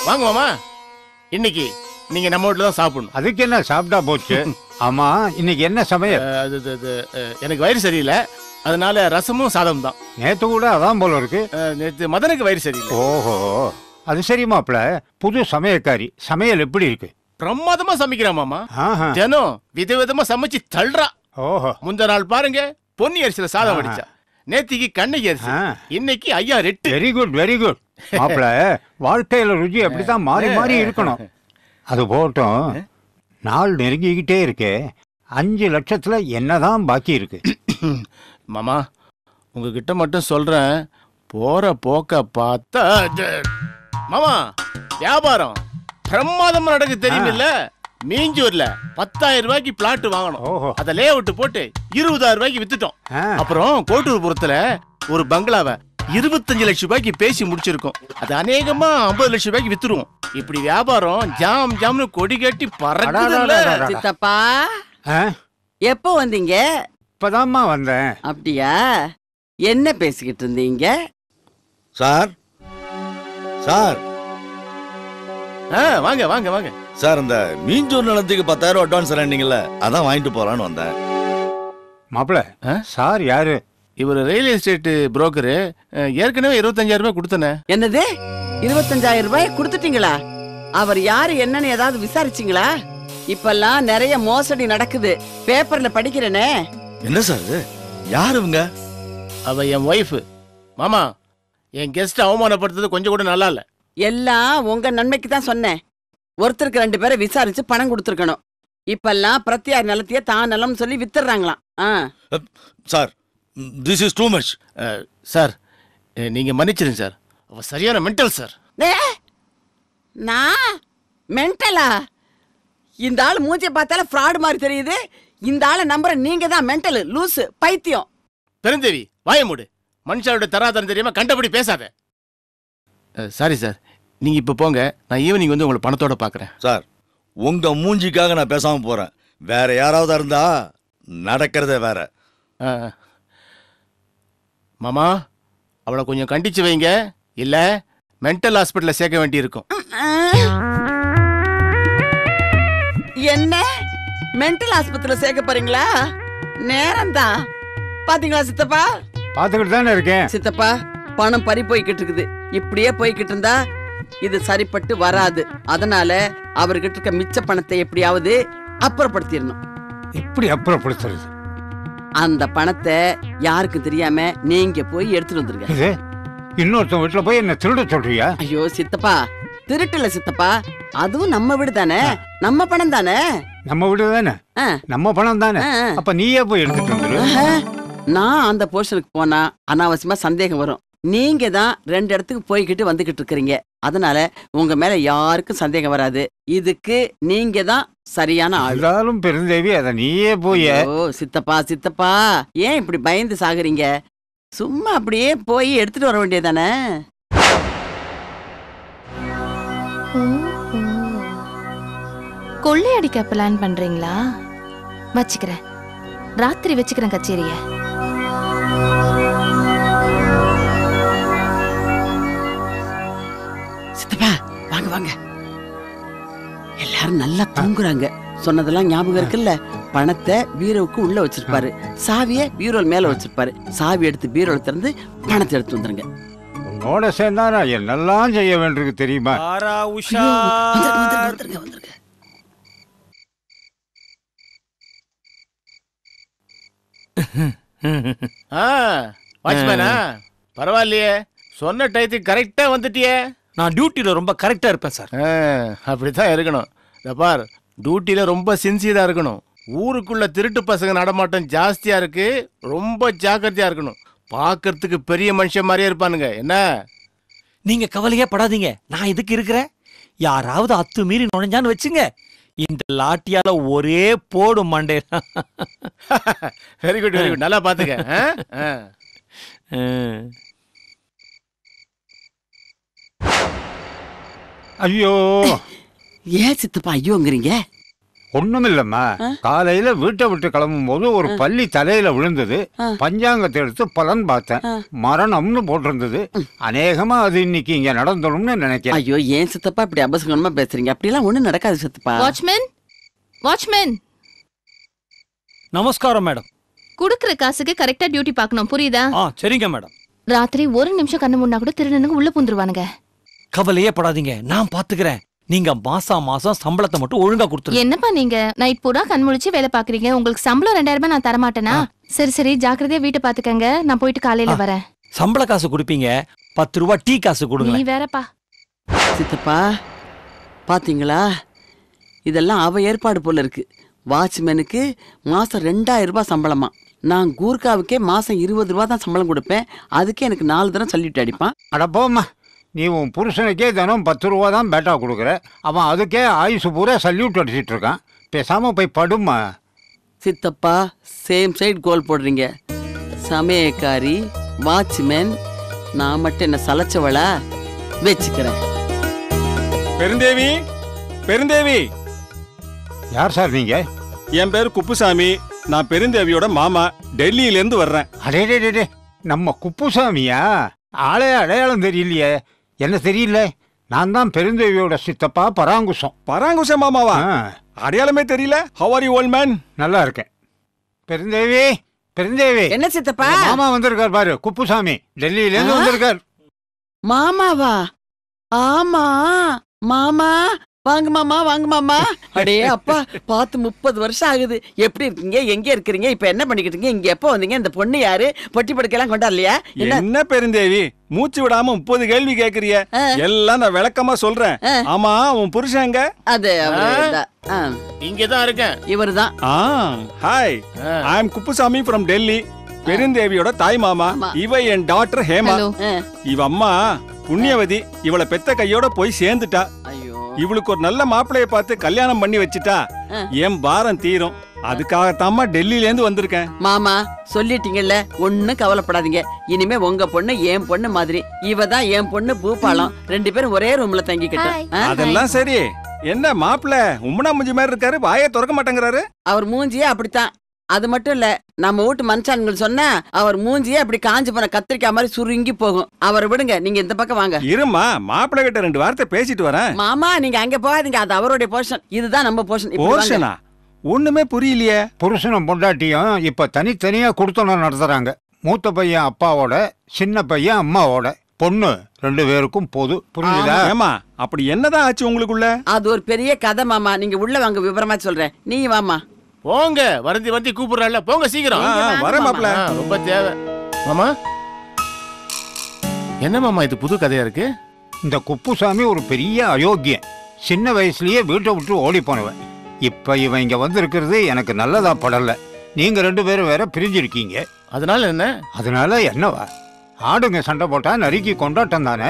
வாங்க மாமா இன்னைக்கு நீங்க நம்ம வீட்டுல தான் சாப்பிடணும் அதுக்கு என்ன சாப்பிட்டா போச்சு ஆமா இன்னைக்கு என்ன சமையல் அஹ், அது அது, அது, அஹ், எனக்கு வயிறு சரியில்லை அதனால ரசமும் சாதம் தான் நேத்து கூட அதான் போல இருக்கு அஹ், நேத்து மதனுக்கு வயிறு சரியில்லை ஓஹோ அது சரி மாப்ள புது சமையல்காரி சமையல் எப்படி இருக்கு பிரமாதமா சமைக்கிறான் மாமா ஆஹா. தினம் விதவிதமா சமைச்சு தள்ளுறா ஓஹோ முந்த நாள் பாருங்க பொன்னி அரிசியில சாதம் வடிச்சா நேத்திக்கு கண்ணகி அரிசி ஆ. இன்னைக்கு ஐயா ரெட்டு வெரி குட் வெரி குட் மாப்ள வாழ்க்கையில ருச்சி அப்படித்தான் மாறி மாறி இருக்கணும் அது போகட்டும் நாள் நெருங்கிக்கிட்டே இருக்கே அஞ்சு லட்சத்துல என்னதான் பாக்கி இருக்கு மாமா உங்ககிட்ட மட்டும் சொல்றேன் போற போக்க பார்த்தா அது- மாமா வியாபாரம் பிரமாதமா நடக்கு தெரியுமில்ல மீஞ்சூர்ல பத்தாயிரம் ரூபாய்க்கு பிளாட் வாங்கணும் ஓஹோ அத லே அவுட் போட்டு இருபதாயிரம் ரூபாய்க்கு வித்துட்டோம் ஆ, அப்புறம் கோட்டூர்புரத்துல ஒரு பங்களாவை இருபத்தஞ்சு லட்சம் ரூபாய்க்கு பேசி முடிச்சிருக்கோம் அது அநேகமா ஐம்பது லட்சம் ரூபாய்க்கு வித்துருவோம் இப்படி வியாபாரம் ஜாம் ஜாம்னு கொடி கட்டி பறக்குதுல்ல அடாடாடாடா. சித்தப்பா ஆ, எப்போ வந்தீங்க இப்பதாம்மா வந்தேன் அப்படியா என்ன பேசிக்கிட்டு இருந்தீங்க சார் சார் ஆ, வாங்க வாங்க வாங்க சார் இந்த மீஞ்சூர் நிலத்துக்கு பத்தாயிரம் அட்வான்ஸ் தரேன்னீங்கல்ல அதான் வாங்கிட்டு போலான்னு வந்தேன் மாப்ள ஆ? சார் யாரு இவர் ரியல் எஸ்டேட் புரோக்கரு ஏற்கனவே இருபத்தஞ்சாயிரம் ரூபாய் கொடுத்தனே என்னது இருபத்தஞ்சாயிரம் ரூபாய் கொடுத்துட்டீங்களா அவர் யாரு என்னன்னு ஏதாவது விசாரிச்சீங்களா இப்பெல்லாம் நிறைய மோசடி நடக்குது பேப்பர்ல படிக்கிறேனே என்ன சார் இது யார் இவங்க அவ என் ஒய்ஃபு மாமா என் கெஸ்ட் அவமானப்படுத்துறது கொஞ்சம் கூட நல்லா இல்ல எல்லாம் உங்க நன்மைக்கு தான் சொன்னேன் ஒருத்தருக்கு ரெண்டு பேரை விசாரிச்சு பணம் கொடுத்துருக்கணும் இப்பெல்லாம் பிரத்தியார் நிலத்தையே தான் நிலம் சொல்லி வித்துடுறாங்களாம் ஆ sir this is too much ah, sir ah, நீங்க மன்னிச்சிருங்க சார் அவ சரியான மென்டல் சார் டே, நான் மென்டலா இந்த ஆள் மூஞ்சிய பார்த்தால ஃப்ராடு மாதிரி தெரியுது இந்த ஆளை நம்புற நீங்க தான் மென்டல் லூசு பைத்தியம் பெருந்தேவி வாய மூடு மனுஷாவோட தராதரம் தெரியாம கண்டபடி பேசாத சாரி சார் நீங்க இப்ப போங்க நான் ஈவினிங் வந்து உங்களை பணத்தோட பாக்குறேன் சார் உங்க மூஞ்சிக்காக நான் பேசாம போறேன் வேற யாராவது இருந்தா நடக்கிறதே வேற மாமா அவளை கொஞ்சம் கண்டிச்சு வைங்க இல்ல மென்டல் ஹாஸ்பிட்டல்ல சேர்க்க வேண்டியிருக்கும் என்ன மென்டல் ஆஸ்பத்திரியில சேர்க்க போறீங்களா நேரம் தான் பாத்தீங்களா சித்தப்பா பாத்துக்கிட்டு தானே இருக்கேன் சித்தப்பா பணம் பறி போய்கிட்டு இருக்குது இப்படியே போய்கிட்டு இருந்தா இது சரிப்பட்டு வராது அதனால அவர்கிட்ட இருக்க மிச்ச பணத்தை எப்படியாவது அப்புறப்படுத்திடணும் இப்படி அப்புறப்படுத்துறது அந்த பணத்தை யாருக்கும் தெரியாம நீங்க போய் எடுத்துட்டு வந்துருங்க இது இன்னொருத்தன் வீட்டுல போய் என்ன திருட சொல்றியா ஐயோ சித்தப்பா திருட்டுல சித்தப்பா அதுவும் நம்ம வீடு தானே நம்ம பணம் தானே நம்ம வீடு தானே ஆ. நம்ம பணம் தானே ஆ, ஆ. அப்ப நீயே போய் எடுத்துட்டு வந்துரு ஆஹா. நான் அந்த போர்ஷனுக்கு போனா அனாவசியமா சந்தேகம் வரும் நீங்க தான் ரெண்டு இடத்துக்கு போய்கிட்டு வந்துகிட்டு இருக்கிறீங்க அதனால உங்க மேல யாருக்கும் சந்தேகம் வராது இதுக்கு நீங்க தான் சரியான ஆள் இருந்தாலும் பெருந்தேவி அத நீயே போய் ஓ சித்தப்பா சித்தப்பா ஏன் இப்படி பயந்து சாகுறீங்க சும்மா அப்படியே போய் எடுத்துட்டு வர வேண்டியதானே கொள்ளையடிக்க பிளான் பண்றீங்களா வச்சுக்கிறேன் ராத்திரி வச்சுக்கிறேன் கச்சேரிய சித்தப்பா வாங்க வாங்க எல்லாரும் நல்லா தூங்குறாங்க சொன்னதெல்லாம் ஞாபகம் இருக்குல்ல பணத்தை பீரோவுக்கு உள்ள வச்சிருப்பாரு சாவிய பீரோல் மேல வச்சிருப்பாரு சாவி எடுத்து பீரோல திறந்து பணத்தை எடுத்து வந்துருங்க உன்னோட சேர்ந்தா நான் என்னெல்லாம் செய்ய வேண்டியிருக்கு தெரியுமா ஆரா ஐயோ, உஷா வந்துருங்க, வந்துருங்க, வந்துருங்க, வந்துருங்க. ஆ வாட்ச்மேனா பரவாயில்லையே சொன்ன டயத்துக்கு கரெக்டா வந்துட்டியே நான் டியூட்டில ரொம்ப கரெக்டா இருப்பேன் சார் ஆ, அப்படித்தான் இருக்கணும் இந்த பார் டியூட்டில ரொம்ப சின்சியரா இருக்கணும் ஊருக்குள்ள திருட்டு பசங்க நடமாட்டம் ஜாஸ்தியா இருக்கு ரொம்ப ஜாக்கிரதையா இருக்கணும் பார்க்கறதுக்கு பெரிய மனுஷன் மாதிரியே இருப்பானுங்க என்ன நீங்க கவலையே படாதீங்க நான் இதுக்கு இருக்கிறேன் யாராவது அத்து மீறி நுழைஞ்சான்னு வச்சுங்க இந்த லாட்டியால ஒரே போடும் மண்டே வெரி குட் வெரி குட் நல்லா பாத்துக்க ஆ? ஆ. ஐயோ ஏன் சித்தப்பா ஐயோங்கிறீங்க ஒண்ணுமில்லம்மா ஆ? காலையில வீட்டை விட்டு கிளம்பும் போது ஒரு பள்ளி தலையில விழுந்தது ஆ. பஞ்சாங்கத்தை எடுத்து பலன் பார்த்தேன் ஆ. மரணம்னு போட்டிருந்தது அநேகமா அது இன்னைக்கு இங்க நடந்துடும்னு நினைக்கிறேன் ஐயோ ஏன் சித்தப்பா இப்படி அபசகனமா பேசுறீங்க அப்படிலாம் ஒண்ணும் நடக்காது சித்தப்பா வாட்ச்மேன் வாட்ச்மேன் நமஸ்காரம் மேடம் குடுக்குற காசுக்கு கரெக்டா டியூட்டி பார்க்கணும் புரியுதா ஆ சரிங்க மேடம் ராத்திரி ஒரு நிமிஷம் கண்ணு முன்னா கூட திருடனுங்க உள்ள பூந்துருவானுங்க கவலையே படாதீங்க நான் பாத்துக்கிறேன் நீங்க மாசம் மாசம் சம்பளத்தை மட்டும் ஒழுங்கா கொடுத்துருங்க என்னப்பா நீங்க நைட் பூரா கண் முழிச்சு வேலை பாக்குறீங்க உங்களுக்கு சம்பளம் ரெண்டாயிரம் ரூபாய் நான் தரமாட்டேனா சரி சரி ஜாக்கிரதையா வீட்டை பாத்துக்கங்க நான் போயிட்டு காலையில ஆ. வரேன் சம்பள காசு கொடுப்பீங்க பத்து ரூபா டீ காசு கொடுங்க நீ வேறப்பா சித்தப்பா பாத்தீங்களா இதெல்லாம் அவ ஏற்பாடு போல இருக்கு வாட்ச்மேனுக்கு மாசம் ரெண்டாயிரம் ரூபாய் சம்பளமா நான் கூர்காவுக்கே மாசம் இருபது ரூபா தான் சம்பளம் கொடுப்பேன் அதுக்கே எனக்கு நாலு தரம் சொல்லிட்டு அடிப்பான் அட போம்மா நீ உன் புருஷனுக்கே தினம் பத்து ரூபா தான் பேட்டா கொடுக்குற அவன் அதுக்கே ஆயுசு பூரா சல்யூட் அடிச்சிட்டு இருக்கான் பேசாம போய் படுமா சித்தப்பா சேம் சைடு கோல் போடுறீங்க சமயக்காரி வாட்ச்மேன் நான் மட்டும் என்ன சலைச்சவளா வச்சுக்கிறேன் பெருந்தேவி பெருந்தேவி யார் சார் நீங்க என் பேர் குப்புசாமி நான் பெருந்தேவியோட மாமா டெல்லியில இருந்து வர்றேன் அடே டே, டே, டே. நம்ம குப்புசாமியா ஆளே அடையாளம் தெரியலையே என்ன தெரியல நான் தான் பெருந்தேவியோட சித்தப்பா பராங்குசம் பராங்குச மாமாவா ஆ, அடையாளமே தெரியல how are you old man நல்லா இருக்கேன் பெருந்தேவி பெருந்தேவி என்ன சித்தப்பா உங்க மாமா வந்திருக்கார் பாரு குப்புசாமி டெல்லியில இருந்து ஆ? வந்திருக்கார் மாமாவா ஆமா மாமா வாங்க மாமா வாங்க மாமா அடே அப்பா பார்த்து முப்பது வருஷம் ஆகுது எப்படி இருக்கீங்க எங்க இருக்கீங்க இப்ப என்ன பண்ணிக்கிட்டு இருக்கீங்க இங்க எப்போ வந்தீங்க இந்த பொண்ணு யாரு பொட்டி படுக்கையெல்லாம் கொண்டாடலையா என்ன என்ன பெருந்தேவி மூச்சு விடாம முப்பது கேள்வி கேக்குறிய ஆ. எல்லாம் நான் விளக்கமா சொல்றேன் ஆ. ஆமா உன் புருஷன் எங்க அது இங்கதான் இருக்கேன் இவருதான் ஆ ஹாய் ஆ. I am Kuppusamy from Delhi பெருந்தேவியோட தாய் மாமா ஆமா. இவ என் டாக்டர் ஹேமா ஹலோ இவ அம்மா புண்ணியவதி இவளை பெத்த கையோட போய் சேர்ந்துட்டா ஐயோ இவளுக்கு ஒரு நல்ல மாப்பிளைய பார்த்து கல்யாணம் பண்ணி வச்சுட்டா ஆ. என் பாரம் தீரும் அதுக்காகத்தாம்மா டெல்லியில இருந்து வந்திருக்கேன் மாமா சொல்லிட்டீங்கல்ல ஒண்ணும் கவலைப்படாதீங்க இனிமே உங்க பொண்ணு என் பொண்ணு மாதிரி இவ தான் என் பொண்ணு பூபாலம் ரெண்டு பேரும் ஒரே ரூம்ல தங்கிக்கிட்டோம் ஆ? அதெல்லாம் சரி என்ன மாப்பிள்ளை உம்மனா முஞ்சி மாதிரி இருக்காரு வாயை திறக்க மாட்டேங்கிறாரு அவர் மூஞ்சியே அப்படித்தான் அது மட்டும் இல்ல நம்ம வீட்டு மனுஷான்கள் சொன்னா அவர் மூஞ்சியே அப்படி காஞ்சு போன கத்திரிக்காய் மாதிரி சுருங்கி போகும் அவரை விடுங்க நீங்க இந்த பக்கம் வாங்க இருமா மாப்பிள்ளை கிட்ட ரெண்டு வார்த்தை பேசிட்டு வரேன் மாமா நீங்க அங்க போகாதீங்க அது அவருடைய போர்ஷன் இதுதான் நம்ம போர்ஷன் போர்ஷனா ஒண்ணுமே புரியலையே புருஷனும் பொண்டாட்டியும் இப்ப தனித்தனியா கொடுத்தனம் நடத்துறாங்க மூத்த பையன் அப்பாவோட சின்ன பையன் அம்மாவோட பொண்ணு ரெண்டு பேருக்கும் பொது புரியுதா ஏமா அப்படி என்னதான் ஆச்சு உங்களுக்குள்ள அது ஒரு பெரிய கதை மாமா நீங்க உள்ள வாங்க விவரமா சொல்றேன் நீ வாமா போங்க வருந்தி வருந்தி கூப்பிடுறல போங்க சீக்கிரம் ஆ, ஆ, வரேன் மாப்பிள்ளை ஆ, ரொம்ப தேவை மாமா என்ன மாமா இது புது கதையா இருக்கு இந்த குப்புசாமி ஒரு பெரிய அயோக்கியன் சின்ன வயசுலயே வீட்டை விட்டு ஓடி போனவன் இப்ப இவன் இங்க வந்திருக்கிறது எனக்கு நல்லதா படல நீங்க ரெண்டு பேரும் வேற பிரிஞ்சிருக்கீங்க அதனால என்ன அதனால என்னவா ஆடுங்க சண்டை போட்டா நறுக்கி கொண்டாட்டம் தானே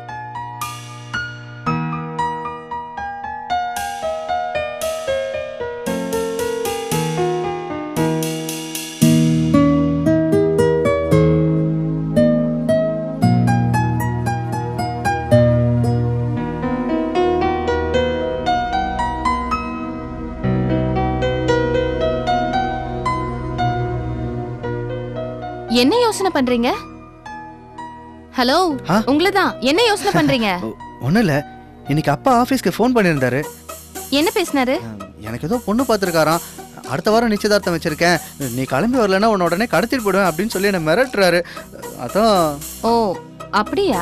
என்ன யோசனை பண்றீங்க ஹலோ ஆ? உங்களதான் என்ன யோசனை பண்றீங்க ஒன்றும் இல்லை இன்னைக்கு அப்பா ஆஃபீஸ்க்கு ஃபோன் பண்ணியிருந்தாரு என்ன பேசினாரு எனக்கு ஏதோ பொண்ணு பார்த்துருக்காராம் அடுத்த வாரம் நிச்சயதார்த்தம் வச்சிருக்கேன் நீ கிளம்பி வரலன்னா உன்னை உடனே கடத்திட்டு போடுவேன் அப்படின்னு சொல்லி என்னை மிரட்டுறாரு அதான் ஓ அப்படியா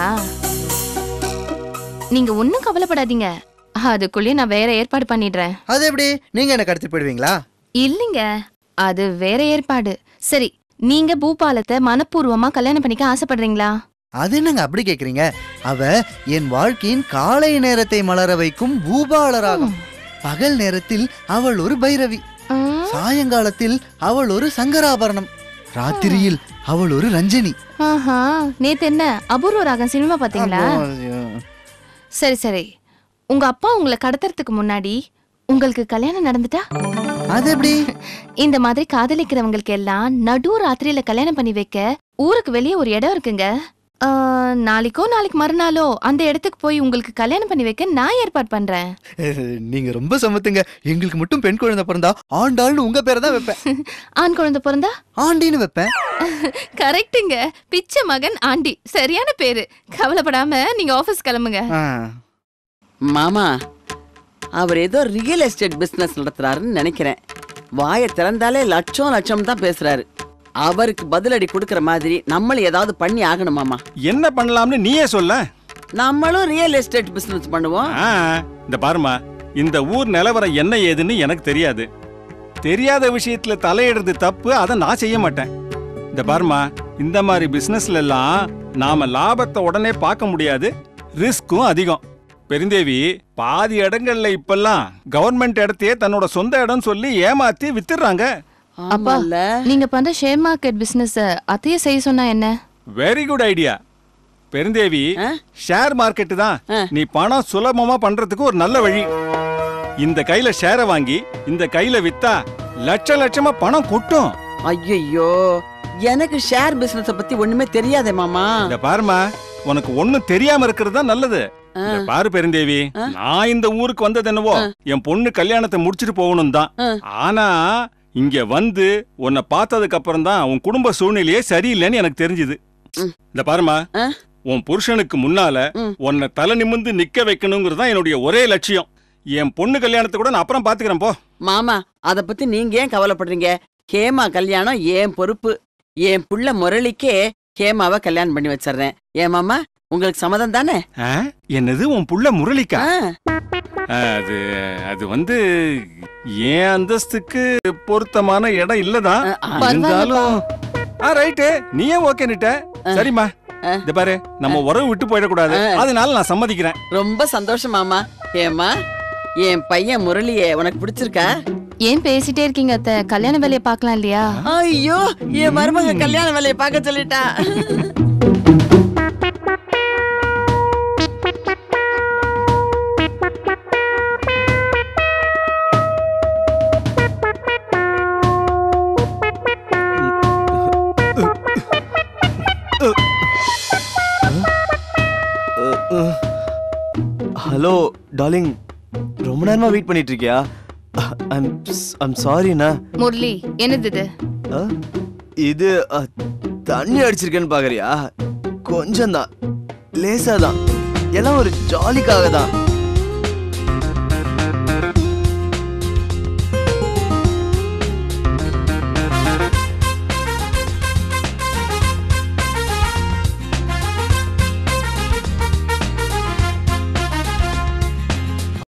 நீங்க ஒன்னும் கவலைப்படாதீங்க அதுக்குள்ளேயே நான் வேற ஏற்பாடு பண்ணிடுறேன் அது எப்படி நீங்கள் என்னை கடத்திட்டு போயிடுவீங்களா இல்லைங்க அது வேற ஏற்பாடு சரி நீங்க பூபாலத்தை மனப்பூர்வமா கல்யாணம் பண்ணிக்க ஆசைப்படுறீங்களா அது என்னங்க அப்படி கேட்குறீங்க அவ என் வாழ்க்கையின் காலை நேரத்தை மலர வைக்கும் பூபாலராகும் பகல் நேரத்தில் அவள் ஒரு பைரவி ம், சாயங்காலத்தில் அவள் ஒரு சங்கராபரணம் ராத்திரியில் அவள் ஒரு ரஞ்சனி ஆஹா நேத்து என்ன அபூர்வ ராகம் சினிமா பாத்தீங்களா சரி சரி உங்க அப்பா உங்களை கடத்துறதுக்கு முன்னாடி உங்களுக்கு கல்யாணம் நடந்துட்டா அது எப்படி இந்த மாதிரி காதலிக்கிறவங்களுக்கு எல்லாம் நடு ராத்திரியில கல்யாணம் பண்ணி வைக்க ஊருக்கு வெளியே ஒரு இடம் இருக்குங்க அஹ், நாளைக்கோ நாளைக்கு மறுநாளோ அந்த இடத்துக்கு போய் உங்களுக்கு கல்யாணம் பண்ணி வைக்க நான் ஏற்பாடு பண்றேன் நீங்க ரொம்ப சமத்துங்க எங்களுக்கு மட்டும் பெண் குழந்தை பிறந்தா ஆண்டாள்னு உங்க பேரை தான் வைப்பேன் ஆண் குழந்தை பிறந்தா ஆண்டின்னு வைப்பேன் கரெக்ட்டுங்க பிச்சை மகன் ஆண்டி சரியான பேரு கவலைப்படாம நீங்க ஆபீஸ் கிளம்புங்க ஆ. மாமா அவர் ஏதோ ரியல் எஸ்டேட் பிசினஸ் நடத்துறாருன்னு நினைக்கிறேன் வாயை திறந்தாலே லட்சம் லட்சம் தான் பேசுறாரு அவருக்கு பதிலடி கொடுக்கற மாதிரி நம்மளும் ஏதாவது பண்ணி ஆகணும் மாமா என்ன பண்ணலாம்னு நீயே சொல்ல நம்மளும் ரியல் எஸ்டேட் பிசினஸ் பண்ணுவோம் ஆ, இந்த பாருமா இந்த ஊர் நிலவரம் என்ன ஏதுன்னு எனக்கு தெரியாது தெரியாத விஷயத்துல தலையிடுறது தப்பு அதை நான் செய்ய மாட்டேன் இந்த பாருமா இந்த மாதிரி பிசினஸ்ல எல்லாம் நாம லாபத்தை உடனே பார்க்க முடியாது ரிஸ்க்கும் அதிகம் பெருந்தேவி பாதி இடங்கள்ல இப்பெல்லாம் கவர்மெண்ட் இடத்தையே தன்னோட சொந்த இடம் சொல்லி ஏமாத்தி வித்துடுறாங்க அப்பா ஆமால்ல நீங்க பண்ற ஷேர் மார்க்கெட் பிசினஸ் அத்தைய செய்ய சொன்னா என்ன வெரி குட் ஐடியா பெருந்தேவி ஆ? ஷேர் மார்க்கெட் தான் ஆ. நீ பணம் சுலபமா பண்றதுக்கு ஒரு நல்ல வழி இந்த கையில ஷேரை வாங்கி இந்த கையில வித்தா லட்ச லட்சமா பணம் கொட்டும் ஐயோ எனக்கு ஷேர் பிசினஸ் பத்தி ஒண்ணுமே தெரியாதே மாமா இந்த பாருமா உனக்கு ஒண்ணும் தெரியாம இருக்கிறது தான் நல்லது ஆ. இந்த பாரு பெருந்தேவி ஆ. நான் இந்த ஊருக்கு வந்தது என்னவோ என் பொண்ணு கல்யாணத்தை முடிச்சிட்டு போகணும் தான் ஆ. ஆனா இங்க வந்து உன்னை பார்த்ததுக்கு அப்புறம் தான் உன் குடும்ப சூழ்நிலையே சரியில்லைன்னு எனக்கு தெரிஞ்சுது ம். இந்த பாருமா ஆ. உன் புருஷனுக்கு முன்னால ம். உன்னை தலை நிமிர்ந்து நிக்க வைக்கணுங்கிறது தான் என்னுடைய ஒரே லட்சியம் என் பொண்ணு கல்யாணத்தை கூட நான் அப்புறம் பாத்துக்கிறேன் போ மாமா அத பத்தி நீங்க ஏன் கவலைப்படுறீங்க கேமா கல்யாணம் ஏன் பொறுப்பு என் புள்ள முரளிக்கே கேமாவை கல்யாணம் பண்ணி வச்சிடுறேன் ஏன் மாமா உங்களுக்கு சம்மதம் தானே ஆ? என்னது உன் புள்ள முரளிக்கா ஆ, அது அது வந்து என் அந்தஸ்துக்கு பொருத்தமான இடம் இல்லதான் ஆ, ஆ. இருந்தாலும் ஆ ரைட்டு நீ ஏன் ஓகேன்னுட்ட சரிம்மா ஆ. இந்த பாரு நம்ம உறவு விட்டு போயிடக்கூடாது ஆ. அதனால நான் சம்மதிக்கிறேன் ரொம்ப சந்தோஷம் மாமா ஏமா என் பையன் முரளியே உனக்கு பிடிச்சிருக்கா ஏன் பேசிட்டே இருக்கீங்க அத்தை கல்யாண வேலையை பார்க்கலாம் இல்லையா ஐயோ என் மருமக கல்யாண வேலையை பார்க்க சொல்லிட்டா ஹலோ டார்லிங் ரொம்ப நேரமா வெயிட் பண்ணிட்டு இருக்கியா ஐம் ஐம் சாரிண்ணா முரளி என்னது இது இது அ, தண்ணி அடிச்சிருக்கேன்னு பாக்குறியா கொஞ்சம் தான் லேசா தான் எல்லாம் ஒரு ஜாலிக்காக தான்